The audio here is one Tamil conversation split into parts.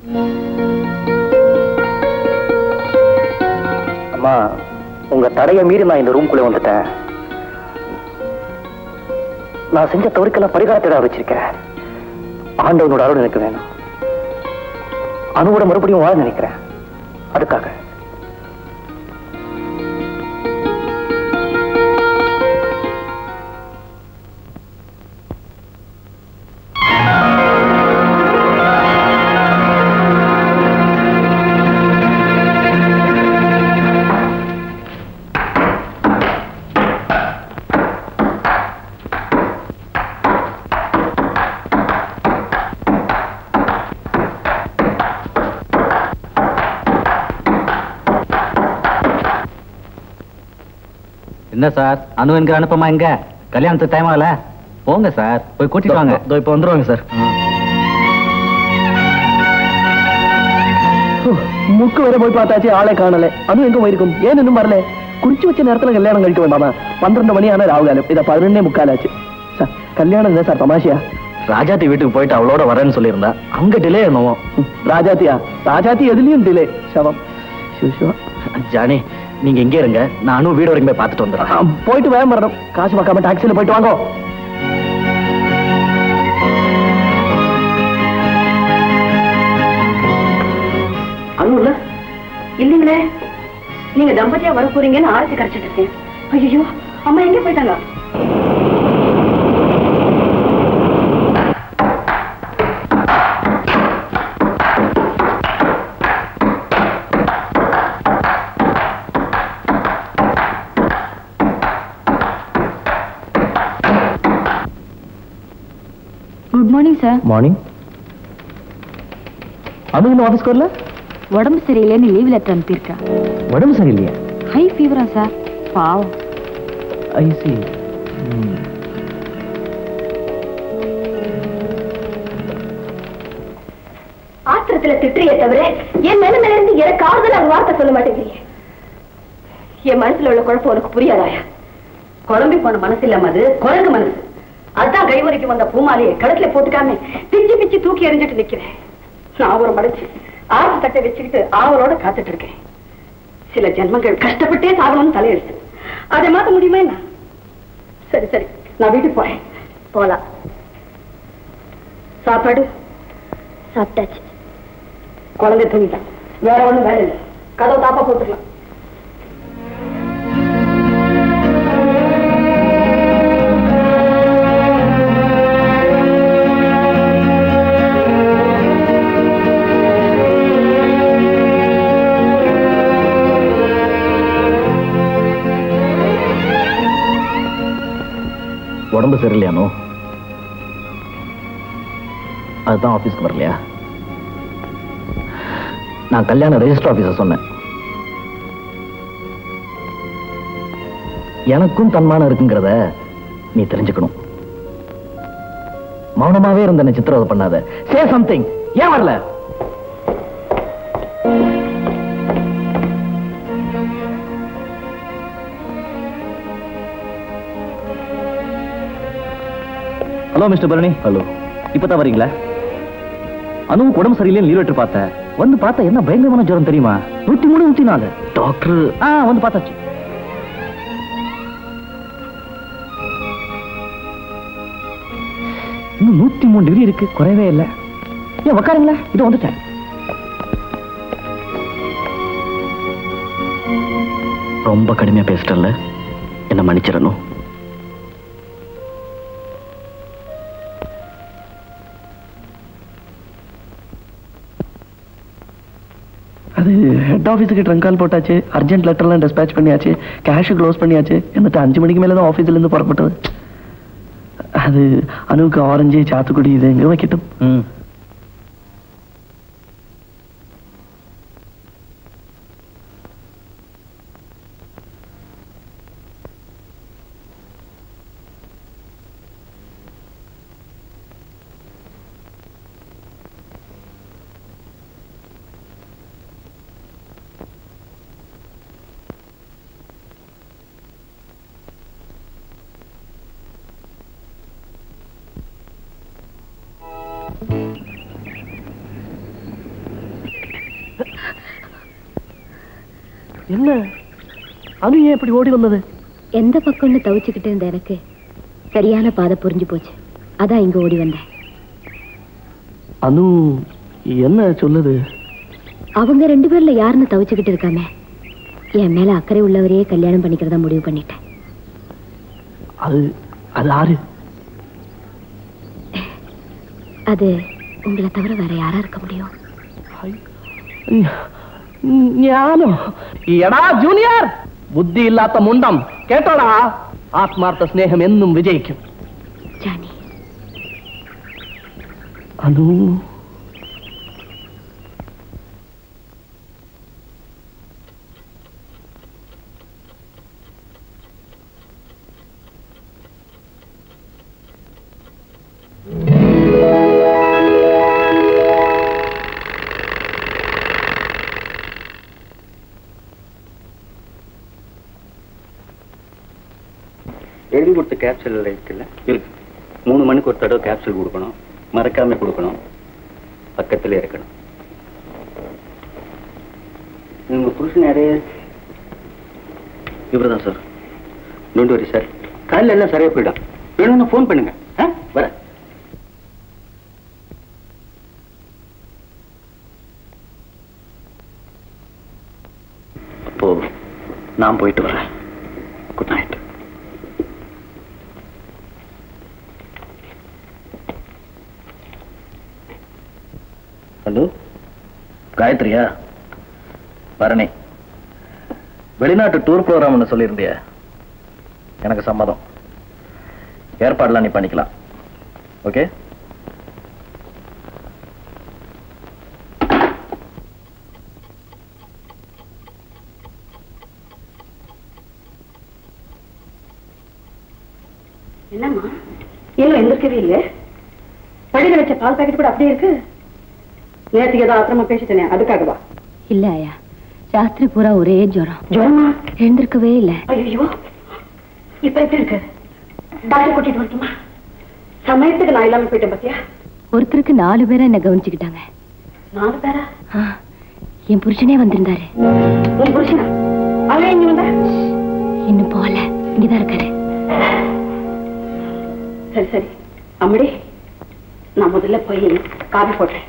அம்மா உங்க தடையை மீறி நான் இந்த ரூம்குள்ளே வந்துட்டேன் நான் செஞ்ச தவறுக்கெல்லாம் பரிகாரத்தை வச்சிருக்கேன் ஆண்டவனோட அருள் எனக்கு வேணும் அணுவோட மறுபடியும் வாழ நினைக்கிறேன் அதுக்காக என்ன சார் அனு என்கிற அனுப்பமா எங்க கல்யாணத்துக்கு டைம் ஆகல போங்க சார் போய் கூட்டிட்டு வாங்க இதோ இப்போ வந்துருவாங்க சார் முக்கு வரை போய் பார்த்தாச்சு ஆளே காணல அனு எங்க போயிருக்கும் ஏன் இன்னும் வரல குறிச்சு வச்ச நேரத்துல கல்யாணம் கழிக்க வேண்டாமா பன்னிரண்டு மணி ஆனா ராவுகாலம் இதை பதினொன்னே முக்கால் ஆச்சு சார் கல்யாணம் இல்லை சார் தமாஷியா ராஜாத்தி வீட்டுக்கு போயிட்டு அவளோட வரேன்னு சொல்லியிருந்தா அங்க டிலே என்னவோ ராஜாத்தியா ராஜாத்தி எதுலயும் டிலே சவம் சிவ சிவா. ஜானி நீங்க இங்கே இருங்க நான் அனு வீடு வரைக்கும் போய் பார்த்துட்டு ஆ, வந்துடுறேன் போயிட்டு வேகம் வரணும் காசு பார்க்காம டாக்ஸில போயிட்டு வாங்கோ அனுல இல்லைங்களே நீங்க தம்பதியா வர போறீங்கன்னு ஆரத்தி கரைச்சிட்டு இருக்கேன் ஐயோ அம்மா எங்க போயிட்டாங்க good morning sir morning Anu இன்னும் ஆஃபீஸ்க்கு வரல உடம்பு சரியில்லைன்னு லீவ் லெட்டர் அனுப்பியிருக்கேன் உடம்பு சரியில்லையா ஹை ஃபீவரா சார் பாவம் ஐ சி ஆத்திரத்துல திட்டுறியே தவிர என் நிலைமையில இருந்து எனக்கு ஆறுதல் ஒரு வார்த்தை சொல்ல மாட்டேங்கிறீங்க என் மனசுல உள்ள குழப்பம் உனக்கு புரியாதாயா குழம்பி போன மனசு இல்லாம அது குரங்கு மனசு அதான் கைவரைக்கும் வந்த பூமாலையை கழுத்துல போட்டுக்காம பிச்சு பிச்சு தூக்கி எறிஞ்சிட்டு நிக்கிறேன் நான் ஒரு மடைச்சு ஆறு தட்டை வச்சுக்கிட்டு ஆவலோட காத்துட்டு இருக்கேன் சில ஜென்மங்கள் கஷ்டப்பட்டே சாகணும்னு தலையெழுத்து அதை மாத்த முடியுமா என்ன சரி சரி நான் வீட்டுக்கு போறேன் போலாம் சாப்பாடு சாப்பிட்டாச்சு குழந்தை தூங்கிட்டான் வேற ஒண்ணும் வேலை இல்லை கதவை தாப்பா போட்டுக்கலாம் உடம்பு சரியில்லையானோ அதுதான் ஆபீஸ்க்கு வரலையா நான் கல்யாண ரெஜிஸ்டர் ஆபீஸர் சொன்னேன் எனக்கும் தன்மானம் இருக்குங்கிறத நீ தெரிஞ்சுக்கணும் மௌனமாவே இருந்த என்ன சித்திரவதை பண்ணாத சே சம்திங் ஏன் வரல ஹலோ மிஸ்டர் பரணி ஹலோ இப்பதான் வரீங்களா அனுவும் உடம்பு சரியில்லைன்னு லீவ் லெட்டர் பார்த்தேன் வந்து பார்த்தா என்ன பயங்கரமான ஜுரம் தெரியுமா நூத்தி மூணு நூத்தி நாலு டாக்டர் ஆ வந்து பார்த்தாச்சு இன்னும் நூத்தி மூணு டிகிரி இருக்கு குறையவே இல்லை ஏன் உக்காருங்களா இது வந்துட்டேன் ரொம்ப கடுமையா பேசிட்டல என்ன மன்னிச்சிடணும் அது ஹெட் ஆஃபீஸுக்கு ட்ரங்க் கால் போட்டாச்சு அர்ஜென்ட் லெட்டர்லாம் டிஸ்பேச் பண்ணியாச்சு கேஷ் க்ளோஸ் பண்ணியாச்சு എന്നിട്ട് அஞ்சு மணிக்கு மேலே தான் ஆஃபீஸில் இருந்து புறப்பட்டது அது அனுவுக்கு ஆரஞ்சு சாத்துக்குடி இது எங்கே வைக்கட்டும் ம் என்ன அனு ஏன் இப்படி ஓடி வந்தது எந்த பக்கம்னு தவிச்சுக்கிட்டு இருந்த எனக்கு சரியான பாதை புரிஞ்சு போச்சு அதான் இங்க ஓடி வந்தேன் அனு என்ன சொல்லுது அவங்க ரெண்டு பேர்ல யாருன்னு தவிச்சுக்கிட்டு இருக்காம என் மேல அக்கறை உள்ளவரையே கல்யாணம் பண்ணிக்கிறதா முடிவு பண்ணிட்டேன் அது அது ஆறு அது உங்களை தவிர வேற யாரா இருக்க முடியும் ஞானம் എടാ ജൂനിയർ ബുദ്ധിയില്ലാത്ത മുണ്ടം കേട്ടോടാ ആത്മാർത്ഥ സ്നേഹം എന്നും വിജയിക്കും ஜானி അനു எழுதி கொடுத்த கேப்சூல் இருக்குல்ல இருக்கு மூணு மணிக்கு ஒரு தடவை கேப்சூல் கொடுக்கணும் மறக்காம கொடுக்கணும் பக்கத்துல இருக்கணும் உங்க புருஷன் யாரு இவர்தான் சார் டோன்ட் வரி சார் காலையில் எல்லாம் சரியா போயிடும் வேணும்னு ஃபோன் பண்ணுங்க ஆ வரேன் அப்போ நான் போயிட்டு வரேன் குட் நைட் ஹலோ காயத்ரியா பரணி வெளிநாட்டு டூர் ப்ரோக்ராம்னு சொல்லியிருந்திய எனக்கு சம்மதம் ஏற்பாடுலாம் நீ பண்ணிக்கலாம் ஓகே என்னம்மா இன்னும் எந்திரிக்கவே இல்லை படியில வச்ச பால் பாக்கெட் கூட அப்படியே இருக்கு நேற்றுக்கு ஏதோ அப்புறமா பேசிட்டேனே அதுக்காகவா இல்ல ஐயா ராத்திரி பூரா ஒரே ஜுரம் ஜுரமா எழுந்திருக்கவே இல்ல ஐயோ இப்ப எப்படி இருக்கு டாக்டர் கூட்டிட்டு வரட்டுமா சமயத்துக்கு நான் இல்லாம போயிட்டேன் பாத்தியா ஒருத்தருக்கு நாலு பேரை என்ன கவனிச்சுக்கிட்டாங்க நாலு பேரா ஆ, என் புருஷனே வந்திருந்தாரு உன் புருஷனா அவன் இங்க வந்தா இன்னும் போகல இங்கதான் இருக்காரு சரி சரி அம்மடி நான் முதல்ல போய் காபி போட்டேன்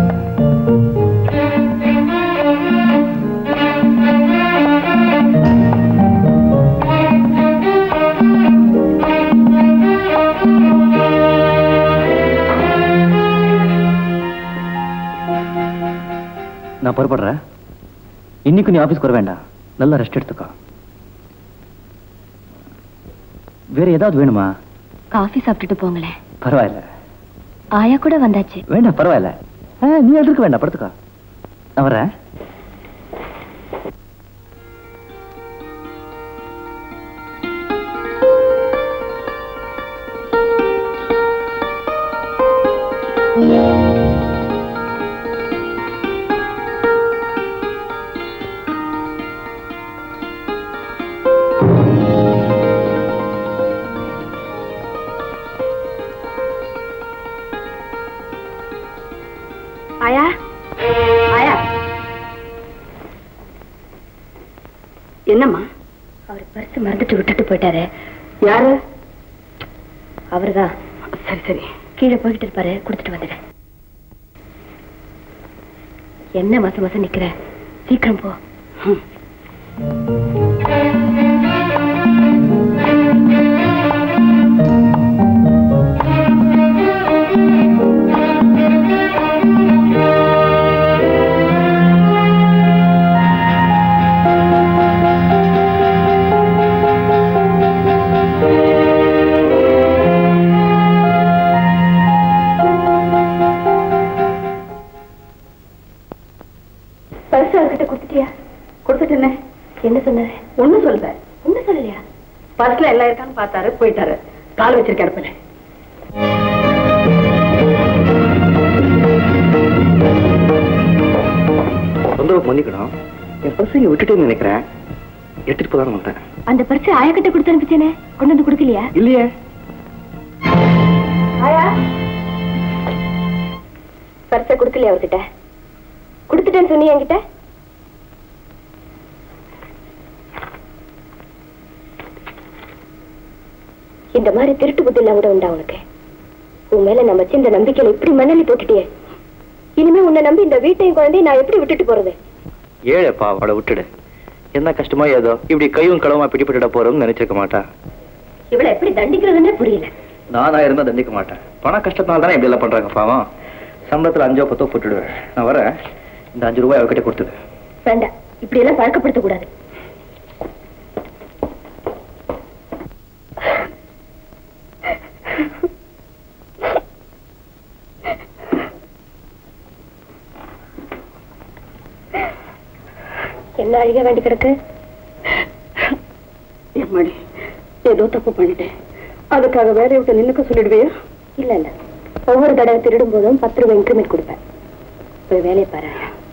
நான் புறப்படுறேன் இன்னைக்கு நீ ஆபீஸ்க்கு வர வேண்டாம் நல்லா ரெஸ்ட் எடுத்துக்கோ வேற ஏதாவது வேணுமா காஃபி சாப்பிட்டுட்டு போங்களேன் பரவாயில்ல ஆயா கூட வந்தாச்சு வேண்டாம் பரவாயில்ல ஆ, நீ எதிர்க்க வேண்டாம் படுத்துக்கோ நான் வரேன் ஆயா ஆயா என்னம்மா அவர் பர்ஸ் மறந்துட்டு விட்டுட்டு போயிட்டாரு யாரு அவர்தான் சரி சரி கீழே போய்கிட்டு இருப்பாரு கொடுத்துட்டு வந்துடு என்ன மாசம் மாசம் நிக்கிற சீக்கிரம் போ ம். பரிசு அவர்கிட்ட கொடுத்துட்டியா கொடுத்துட்டேனே என்ன சொன்னாரு ஒண்ணும் சொல்லல ஒன்னும் சொல்லலையா பர்ஸ்ல எல்லாம் இருக்கான்னு பார்த்தாரு போயிட்டாரு கால் வச்சிருக்க அடுப்புல தொந்தரவு மன்னிக்கணும் என் பர்ஸ் இங்க விட்டுட்டேன்னு நினைக்கிறேன் எடுத்துட்டு போதான் வந்தேன் அந்த பரிசு ஆயா கிட்ட கொடுத்து அனுப்பிச்சேனே கொண்டு வந்து கொடுக்கலையா இல்லையே ஆயா பரிசை கொடுக்கலையா அவர்கிட்ட கொடுத்துட்டேன்னு சொன்னீங்க என்கிட்ட இந்த மாதிரி திருட்டு புத்தி எல்லாம் கூட உண்டா உனக்கு உன் மேல நம்ம வச்சு இந்த நம்பிக்கையில இப்படி மண்ணலி போட்டுட்டியே இனிமே உன்னை நம்பி இந்த வீட்டையும் குழந்தையும் நான் எப்படி விட்டுட்டு போறது ஏழைப்பா அவளை விட்டுடு என்ன கஷ்டமோ ஏதோ இப்படி கையும் களவுமா பிடிபட்டுட போறோம்னு நினைச்சிருக்க மாட்டா இவளை எப்படி தண்டிக்கிறதுன்னே புரியல நானா இருந்தா தண்டிக்க மாட்டேன் பண கஷ்டத்தினால தானே இப்படி எல்லாம் பண்றாங்க பாவம் சம்பளத்துல அஞ்சோ பத்தோ போட்டுடுவேன் நான் வரேன் இந்த அஞ்சு ரூபாய் அவகிட்ட கொடுத்துடு வேண்டாம் இப்படி எல்லாம் பழக்கப்படுத்த கூடாது என்ன அழிக வேண்டி கிடக்கு எம்மாடி ஏதோ தப்பு பண்ணிட்டேன் அதுக்காக வேலையை விட்டு நின்னுக்க சொல்லிடுவியா இல்ல இல்ல ஒவ்வொரு தடவை திருடும் போதும் பத்து ரூபாய் இன்க்ரிமெண்ட் கொடுப்பேன் போய் வேலையை பாரு